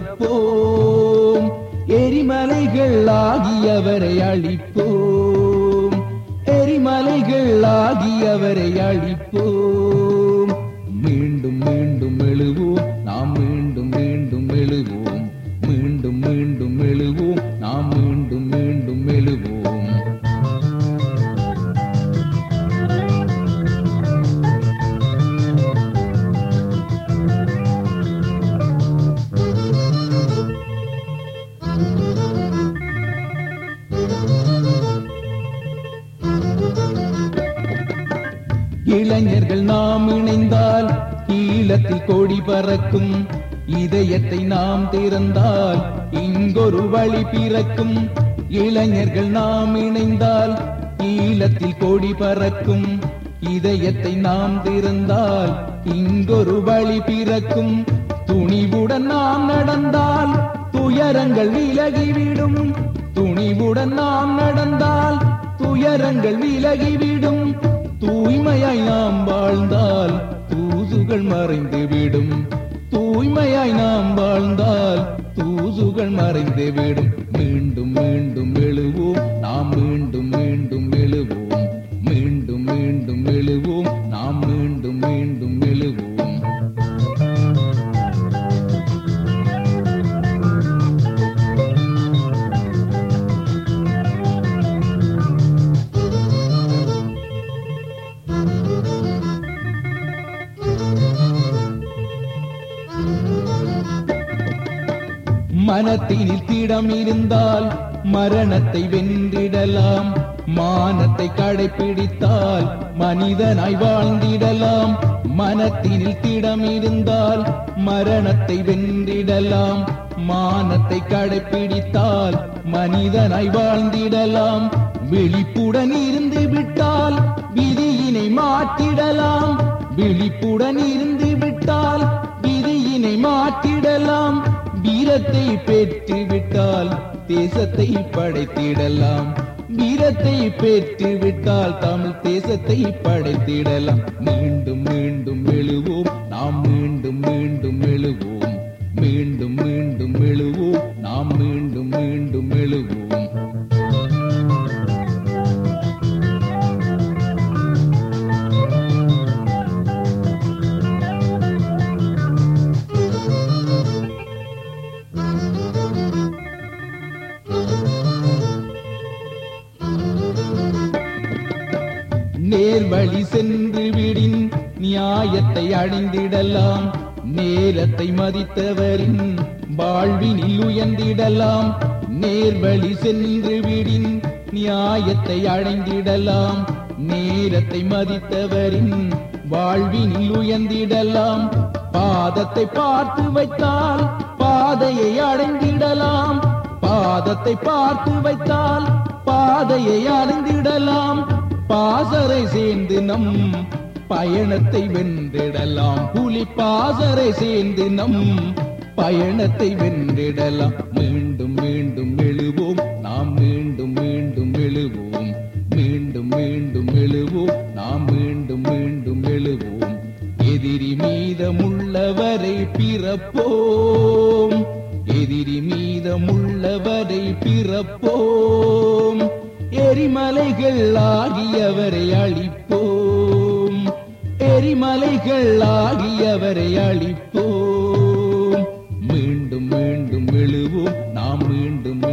பிறப்போம் எரிமலைகள் ஆகியவரை அழிப்போம் எரிமலைகள் ஆகியவரை அழிப்போம் மீண்டும் மீண்டும் எழுவோம் நாம் மீண்டும் மீண்டும் எழுவோம் மீண்டும் மீண்டும் எழுவோம் நாம் மீண்டும் மீண்டும் எழுவோம் இளைஞர்கள் நாம் இணைந்தால் ஈழத்தில் கொடி பறக்கும் இதயத்தை நாம் திறந்தால் இங்கொரு வழி பிறக்கும் இளைஞர்கள் நாம் இணைந்தால் ஈழத்தில் கொடி பறக்கும் இதயத்தை நாம் திறந்தால் இங்கொரு வழி பிறக்கும் துணிவுடன் நாம் நடந்தால் துயரங்கள் விலகிவிடும் துணிவுடன் நாம் நடந்தால் துயரங்கள் விலகிவிடும் தூய்மையாய் நாம் வாழ்ந்தால் தூசுகள் மறைந்துவிடும் தூய்மையாய் நாம் வாழ்ந்தால் தூசுகள் மறைந்துவிடும் மீண்டும் மீண்டும் எழுவோம் நாம் மீண்டும் மீண்டும் எழுவோம் மீண்டும் மீண்டும் எழுவோம் நாம் மீண்டும் மீண்டும் எழுவோம் மனத்தினில் திடம் இருந்தால் மரணத்தை வென்றிடலாம் மானத்தை கடைபிடித்தால் மனிதனாய் வாழ்ந்திடலாம் மனத்தினில் திடம் இருந்தால் மரணத்தை வென்றிடலாம் மானத்தை கடைபிடித்தால் மனிதனாய் வாழ்ந்திடலாம் விழிப்புடன் இருந்து விட்டால் விதியினை மாற்றிடலாம் விழிப்புடன் இருந்து விட்டால் விதியினை மாற்றிடலாம் வீரத்தை பெற்று விட்டால் தேசத்தை படைத்திடலாம் வீரத்தை பெற்று விட்டால் தமிழ் தேசத்தை படைத்திடலாம் மீண்டும் மீண்டும் எழுவோம் நாம் மீண்டும் மீண்டும் எழுவோம் மீண்டும் மீண்டும் எழுவோம் நாம் மீண்டும் மீண்டும் எழுவோம் நேர்வழி சென்று விடின் நியாயத்தை அடைந்திடலாம் நேரத்தை மதித்தவரின் வாழ்வினில் உயர்ந்திடலாம் நேர்வழி சென்று விடின் நியாயத்தை அடைந்திடலாம் நேரத்தை மதித்தவரின் வாழ்வினில் உயர்ந்திடலாம் பாதத்தை பார்த்து வைத்தால் பாதையை அடைந்திடலாம் பாதத்தை பார்த்து வைத்தால் பாதையை அடைந்திடலாம் பாசறை சேர்ந்து நம் பயணத்தை வென்றிடலாம் புலி பாசறை சேர்ந்து நம் பயணத்தை வென்றிடலாம் மீண்டும் மீண்டும் எழுவோம் நாம் மீண்டும் மீண்டும் எழுவோம் மீண்டும் மீண்டும் எழுவோம் நாம் மீண்டும் மீண்டும் எழுவோம் எதிரி மீதமுள்ளவரை பிறப்போம் எதிரி மீதமுள்ளவரை பிறப்போம் எரிமலைகள் ஆகியவரை அழிப்போம் எரிமலைகள் ஆகியவரை அழிப்போம் மீண்டும் மீண்டும் எழுவோம் நாம் மீண்டும்